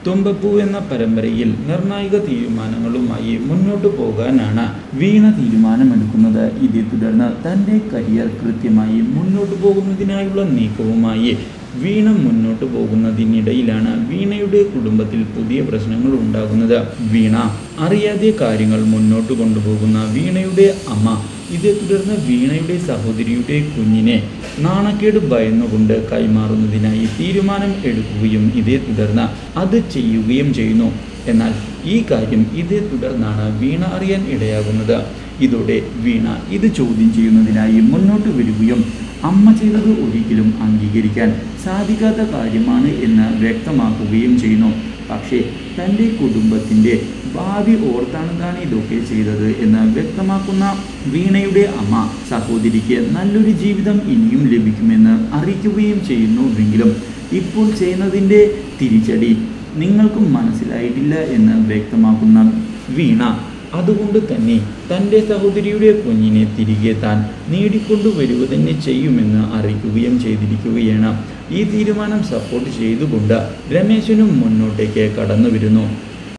തുമ്പപ്പൂ എന്ന പരമ്പരയിൽ നിർണായക തീരുമാനങ്ങളുമായി മുന്നോട്ട് പോകാനാണ് വീണ തീരുമാനമെടുക്കുന്നത് ഇതേ തുടർന്ന് തൻ്റെ കരിയർ കൃത്യമായി മുന്നോട്ട് പോകുന്നതിനായുള്ള നീക്കവുമായി വീണ മുന്നോട്ട് പോകുന്നതിനിടയിലാണ് വീണയുടെ കുടുംബത്തിൽ പുതിയ പ്രശ്നങ്ങൾ ഉണ്ടാകുന്നത് വീണ അറിയാതെ കാര്യങ്ങൾ മുന്നോട്ട് കൊണ്ടുപോകുന്ന വീണയുടെ അമ്മ ഇതേ തുടർന്ന് വീണയുടെ സഹോദരിയുടെ കുഞ്ഞിനെ നാണക്കേട് ഭയന്നുകൊണ്ട് കൈമാറുന്നതിനായി തീരുമാനം എടുക്കുകയും ഇതേ തുടർന്ന് അത് ചെയ്യുകയും ചെയ്യുന്നു എന്നാൽ ഈ കാര്യം ഇതേ തുടർന്നാണ് വീണ അറിയാൻ ഇടയാകുന്നത് ഇതോടെ വീണ ഇത് ചോദ്യം ചെയ്യുന്നതിനായി മുന്നോട്ട് വരികയും അമ്മ ചെയ്തത് ഒരിക്കലും അംഗീകരിക്കാൻ സാധിക്കാത്ത കാര്യമാണ് എന്ന് വ്യക്തമാക്കുകയും ചെയ്യുന്നു പക്ഷേ തൻ്റെ കുടുംബത്തിൻ്റെ ഭാവി ഓർത്താണ് താൻ ഇതൊക്കെ ചെയ്തത് എന്ന് വ്യക്തമാക്കുന്ന വീണയുടെ അമ്മ സഹോദരിക്ക് നല്ലൊരു ജീവിതം ഇനിയും ലഭിക്കുമെന്ന് അറിയിക്കുകയും ചെയ്യുന്നുവെങ്കിലും ഇപ്പോൾ ചെയ്യുന്നതിൻ്റെ തിരിച്ചടി നിങ്ങൾക്കും മനസ്സിലായിട്ടില്ല എന്ന് വ്യക്തമാക്കുന്ന വീണ അതുകൊണ്ട് തന്നെ തൻ്റെ സഹോദരിയുടെ കുഞ്ഞിനെ തിരികെ താൻ നേടിക്കൊണ്ടുവരിക തന്നെ ചെയ്യുമെന്ന് അറിയിക്കുകയും ചെയ്തിരിക്കുകയാണ് ഈ തീരുമാനം സപ്പോർട്ട് ചെയ്തുകൊണ്ട് രമേശനും മുന്നോട്ടേക്ക് കടന്നു വരുന്നു